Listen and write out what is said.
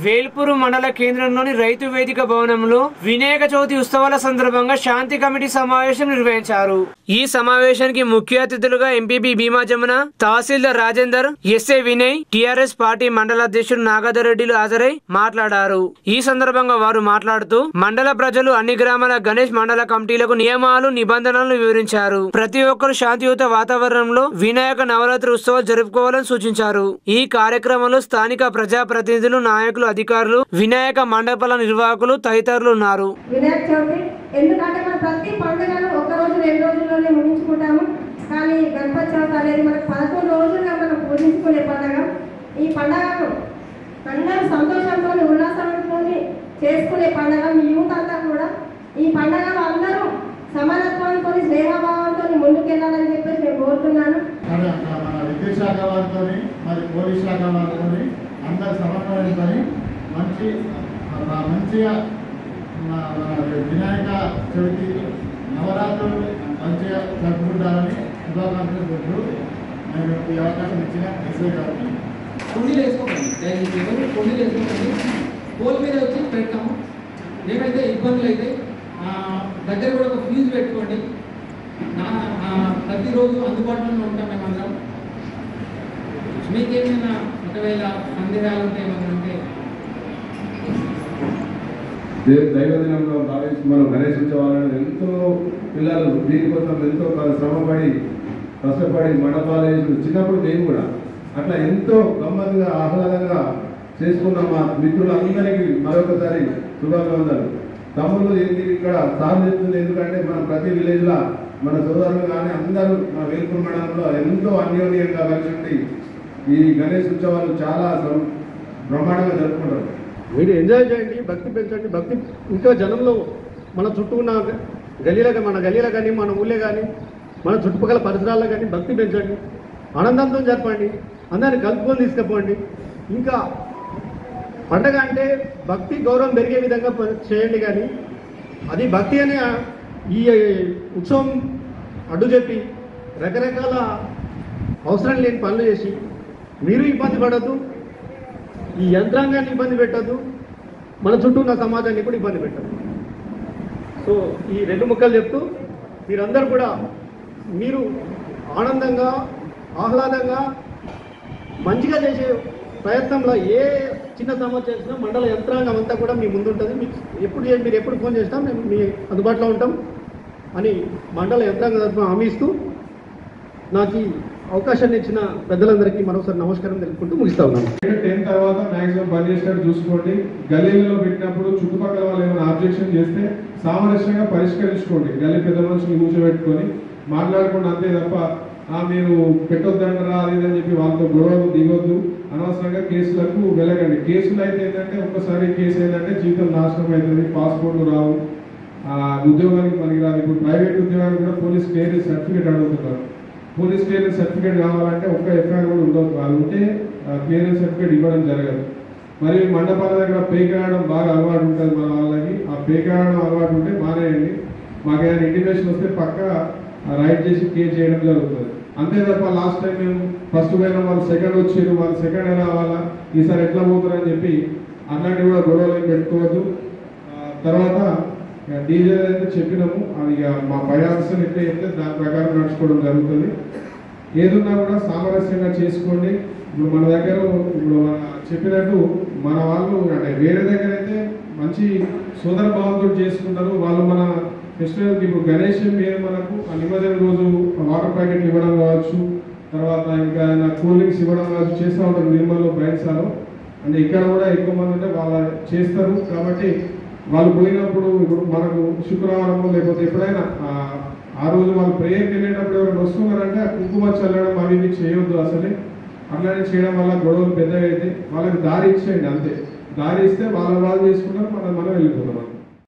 వేల్పూరు మండల కేంద్రంలోని రైతు వేదిక భవనంలో వినాయక చవితి ఉత్సవాల సందర్భంగా శాంతి కమిటీ సమావేశం నిర్వహించారు ఈ సమావేశానికి ముఖ్య అతిథులుగా ఎంపీపీ భీమా జమున తహసీల్దార్ Rajender SA Vinay TRS party మండల అధ్యక్షుడు నాగాధర్ రెడ్డిలు హాజరై మాట్లాడారు ఈ సందర్భంగా వారు మాట్లాడుతూ మండల ప్రజలు అన్ని గ్రామాల గణేష్ మండల కమిటీలకు నియమాలు నిబంధనలు వివరించారు ప్రతి ఒక్కరు శాంతియుత వాతావరణంలో వినాయక నవరాత్రి ఉత్సవాలు జరుపుకోవాలని సూచించారు ఈ కార్యక్రమంలో స్థానిక ప్రజాప్రతినిధులు నాయకులు అధికారులు వినాయక మండపాల నిర్వాహకులు తదితరులు ఉన్నారు వినాయక చవితి ఎందుకంటే మనం ప్రతి పండుగను ఒక రోజు రెండు రోజుల్లోనే ముగించుకుంటాము కానీ గణపతి చవితి అనేది మనకు పదకొండు రోజులుగా మనం పూజించుకునే పండుగ ఈ పండుగను అందరూ సంతోషంతో ఉల్లాసంతో చేసుకునే పండుగ మీ యూత్ అంతా కూడా ఈ పండుగలో అందరూ సమానత్వంతో స్నేహభావంతో ముందుకెళ్ళాలని చెప్పేసి నేను కోరుతున్నాను మన మన విద్యుత్ శాఖ వారితో మరి పోలీస్ శాఖ వారితో అందరు సమన్వయంతో మంచి ఆ, మంచిగా మన మన వినాయక చవితి నవరాత్రులు మంచిగా జరుపుకుంటారని శుభాకాంక్షలు చెప్తూ నేను ఈ అవకాశం ఇచ్చిన ఎస్ఐ గారికి కుండీలు వేసుకోకండి దయచేసి ఎవరు కుండీలు వేసుకోకండి పోల్ మీద వచ్చి పెడతాము ఏమైతే ఇబ్బందులు అయితే ఆ, దగ్గర కూడా ఒక ఫీజు పెట్టుకోండి నా ఆ, ప్రతిరోజు అందుబాటులో ఉంటాం మేమందరం మీకేమైనా ఒకవేళ సందేహాలు ఉంటే ఏమైనా ఉంటే దే- దైవదినంలో భావించి మనం గణేష్ ఉత్సవాలను ఎంతో పిల్లలు దీనికోసం ఎంతో క- శ్రమపడి కష్టపడి మండపాలు వేసి చిన్నప్పుడు నేను కూడా అట్లా ఎంతో గమ్మత్తుగా ఆహ్లాదంగా చేసుకున్న మా మిత్రులందరికీ మరొకసారి శుభాకాంక్షలు తమ్ముళ్ళు ఏంటి ఇక్కడ సార్ చెప్తుంది ఎందుకంటే మనం ప్రతి విలేజ్లో మన సోదరులు కానీ అందరూ మన వేల్పూర్ మండలంలో ఎంతో అన్యోన్యంగా కలిసి ఉండి ఈ గణేష్ ఉత్సవాలు చాలా సం- బ్రహ్మాండంగా జరుపుకుంటారు మీరు ఎంజాయ్ చేయండి భక్తి పెంచండి భక్తి ఇంకా జనంలో మన చుట్టూ ఉన్న గలీలో గా- మన గలీలో కానీ మన ఊళ్ళో కానీ మన చుట్టుపక్కల పరిసరాల్లో కానీ భక్తి పెంచండి ఆనందంతో జరపండి అందరిని కలుపుకొని తీసుకుపోండి ఇంకా పండగ అంటే భక్తి గౌరవం పెరిగే విధంగా ప- చేయండి కానీ అది భక్తి అనే ఆ- ఈ ఉత్సవం అడ్డు చెప్పి రకరకాల అవసరం లేని పనులు చేసి మీరు ఇబ్బంది పడద్దు ఈ యంత్రాంగాన్ని ఇబ్బంది పెట్టద్దు మన చుట్టూ ఉన్న సమాజాన్ని కూడా ఇబ్బంది పెట్టద్దు సో ఈ రెండు ముక్కలు చెప్తూ మీరందరూ కూడా మీరు ఆనందంగా ఆహ్లాదంగా మంచిగా చేసే ప్రయత్నంలో ఏ చిన్న సమస్య చేసినా మండల యంత్రాంగం అంతా కూడా మీ ముందుంటుంది మీకు ఎప్పుడు చే- మీరు ఎప్పుడు ఫోన్ చేసినా మేము మీ అందుబాటులో ఉంటాం అని మండల యంత్రాంగం తరఫున హామీ ఇస్తూ నాకు ఈ అవకాశాన్ని ఇచ్చిన పెద్దలందరికీ మరోసారి నమస్కారం తెలుపుకుంటూ ముగిస్తా ఉన్నాను టెన్ తర్వాత మాక్సిమం పని చేసేటట్టు చూసుకోండి గల్లీలలో పెట్టినప్పుడు చుట్టుపక్కల వాళ్ళు ఏమైనా ఆబ్జెక్షన్ చేస్తే సామరస్యంగా పరిష్కరించుకోండి గల్లీ పెద్ద మనుషులు కూర్చోబెట్టుకొని మాట్లాడకుండా అంతే తప్ప "ఆ, మీరు పెట్టొద్దంటారా అది ఇది" అని చెప్పి వాళ్ళతో గొడవలు దిగొద్దు అనవసరంగా కేసులకు వెళ్ళకండి కేసులు అయితే ఏంటంటే ఒక్కసారి కేసు ఏంటంటే జీవితం నాశనం అవుతుంది పాస్పోర్ట్లు రావు ఆ, ఉద్యోగానికి పనికిరాదు ఇప్పుడు ప్రైవేట్ ఉద్యోగానికి కూడా పోలీస్ క్లియరెన్స్ సర్టిఫికేట్ అడుగుతున్నారు పోలీస్ క్లియరెన్స్ సర్టిఫికేట్ కావాలంటే ఒక్క ఎఫ్ఐఆర్ కూడా ఉండదు అది ఉంటే క్లియరెన్స్ సర్టిఫికేట్ ఇవ్వడం జరగదు మరి మండపాల దగ్గర పేకాడడం బాగా అలవాటు ఉంటుంది మన వాళ్ళకి ఆ పేకాడడం అలవాటు ఉంటే మానేయండి మాకు ఏదైనా ఇంటిమేషన్ వస్తే పక్క రైట్ చేసి కేర్ చేయడం జరుగుతుంది అంతే తప్ప లాస్ట్ టైం మేము ఫస్ట్ పోయిన వాళ్ళు సెకండ్ వచ్చారు వాళ్ళు సెకండ్ ఎలా రావాలా ఈసారి ఎట్లా పోతారని చెప్పి అట్లాంటివి కూడా గొడవలు ఏం పెట్టుకోవద్దు ఆ, తర్వాత డీజే అయితే చెప్పినాము అది ఇక మా పై ఆఫీసర్ ఎట్లా చెప్తే దాని ప్రకారం నడుచుకోవడం జరుగుతుంది ఏదున్నా కూడా సామరస్యంగా చేసుకోండి ఇప్పుడు మన దగ్గర ఇప్పుడు మన చెప్పినట్టు మన వాళ్ళు అంటే వేరే దగ్గర అయితే మంచి సోదర భావంతో చేసుకుంటారు వాళ్ళు మన ఫెస్టివల్కి ఇప్పుడు గణేష్ మీద మనకు ఆ నిమజ్జనం రోజు వాటర్ ప్యాకెట్లు ఇవ్వడం కావచ్చు తర్వాత ఇంకా కూల్ డ్రింక్స్ ఇవ్వడం కావచ్చు చేస్తూ ఉంటారు నిర్మల్లో బయటసారు అంటే ఇక్కడ కూడా ఎక్కువ మంది ఉంటే వాళ్ళ చేస్తారు కాబట్టి వాళ్ళు పోయినప్పుడు ఇప్పుడు మనకు శుక్రవారం లేకపోతే ఎప్పుడైనా ఆ- ఆ రోజు వాళ్ళు ప్రేయర్కి వెళ్ళేటప్పుడు ఎవరైనా వస్తున్నారంటే ఆ కుంకుమ చల్లడం అవి ఇవి చేయొద్దు అసలే అట్లానే చేయడం వల్ల గొడవలు పెద్దగా అయితే వాళ్ళకి దారి ఇచ్చేయండి అంతే దారి ఇస్తే వాళ్ళ వాళ్ళు చేసుకుంటారు మనం మనం వెళ్ళిపోతాం